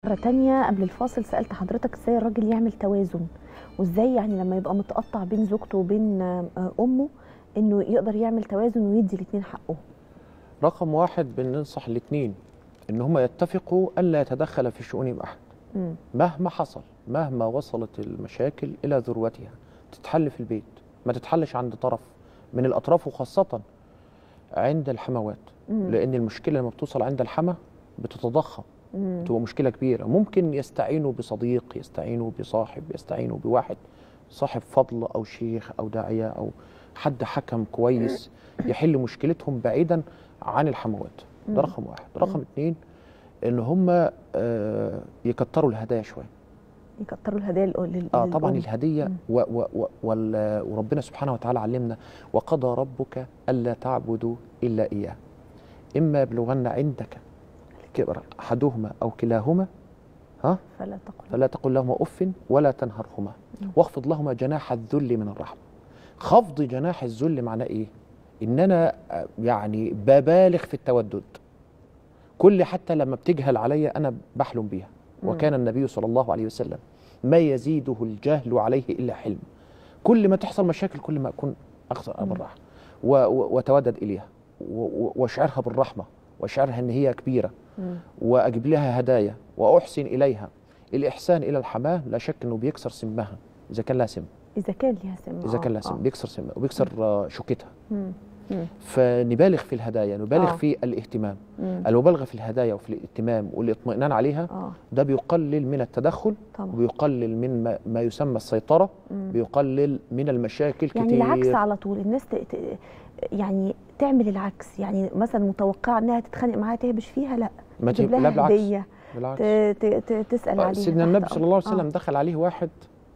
مرة تانية قبل الفاصل سألت حضرتك ازاي الراجل يعمل توازن وازاي يعني لما يبقى متقطع بين زوجته وبين آه، أمه انه يقدر يعمل توازن ويدي الاتنين حقهم رقم واحد بننصح الاثنين ان هم يتفقوا الا يتدخل في شؤونهم احد مم. مهما حصل مهما وصلت المشاكل الى ذروتها تتحل في البيت ما تتحلش عند طرف من الاطراف وخاصه عند الحموات مم. لان المشكله لما بتوصل عند الحما بتتضخم مم. تبقى مشكله كبيره ممكن يستعينوا بصديق يستعينوا بصاحب يستعينوا بواحد صاحب فضل او شيخ او داعيه او حد حكم كويس يحل مشكلتهم بعيدا عن الحموات مم. ده رقم واحد رقم اتنين ان هم آه، يكتروا الهدايا شويه يكتروا الهدايا لل- لل- اه طبعا للأم. الهديه مم. و و و وال- وربنا سبحانه وتعالى علمنا وقضى ربك الا تعبدوا الا اياه اما يبلغن عندك الكبر احدهما او كلاهما ها فلا تقل فلا تقل لهما اف ولا تنهرهما مم. واخفض لهما جناح الذل من الرحمه خفض جناح الذل معناه ايه ان انا آه، يعني ببالغ في التودد كل حتى لما بتجهل عليا انا بحلم بيها مم. وكان النبي صلى الله عليه وسلم ما يزيده الجهل عليه الا حلم كل ما تحصل مشاكل كل ما اكون اخسر مم. بالراحه و- و- واتودد اليها و- و- واشعرها بالرحمه واشعرها ان هي كبيره مم. واجيب لها هدايا واحسن اليها الاحسان الى الحماه لا شك انه بيكسر سمها اذا كان لها سم اذا كان ليها سم اذا آه، كان لها سم آه. بيكسر سمها وبيكسر آه، شوكتها مم. مم. فنبالغ في الهدايا نبالغ آه. في الاهتمام مم. المبالغه في الهدايا وفي الاهتمام والاطمئنان عليها اه ده بيقلل من التدخل طبعا وبيقلل من ما, ما يسمى السيطره مم. بيقلل من المشاكل يعني كتير العكس على طول الناس ت... ت... يعني تعمل العكس يعني مثلا متوقعه انها تتخانق معاها تهبش فيها لا ما تجيب تجيب- لا لها بالعكس هديه بالعكس ت... ت... ت... تسال آه، عليها سيدنا تحت النبي صلى الله عليه أمر. وسلم دخل عليه واحد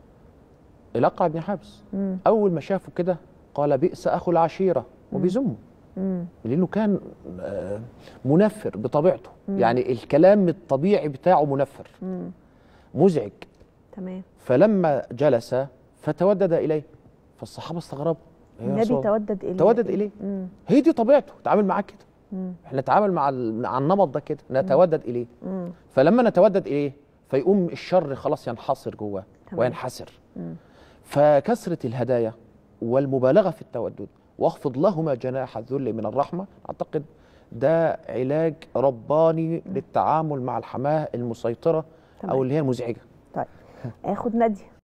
الأقع بن حابس آه. مم. اول ما شافه كده قال بئس اخو العشيره وبيذمه مم. لانه كان آه، منفر بطبيعته مم. يعني الكلام الطبيعي بتاعه منفر مم. مزعج تمام فلما جلس فتودد اليه فالصحابه استغربوا إيه يا رسول النبي الله؟ تودد اليه تودد إليه. مم. هي دي طبيعته تعامل معاه كده مم. احنا نتعامل مع ال- مع النمط ده كده نتودد اليه مم. فلما نتودد اليه فيقوم الشر خلاص ينحصر جواه تمام. وينحسر مم. فكثرة الهدايا والمبالغة في التودد واخفض لهما جناح الذل من الرحمة أعتقد ده علاج رباني للتعامل مع الحماة المسيطرة تمام. أو اللي هي المزعجة طيب اخد ناديه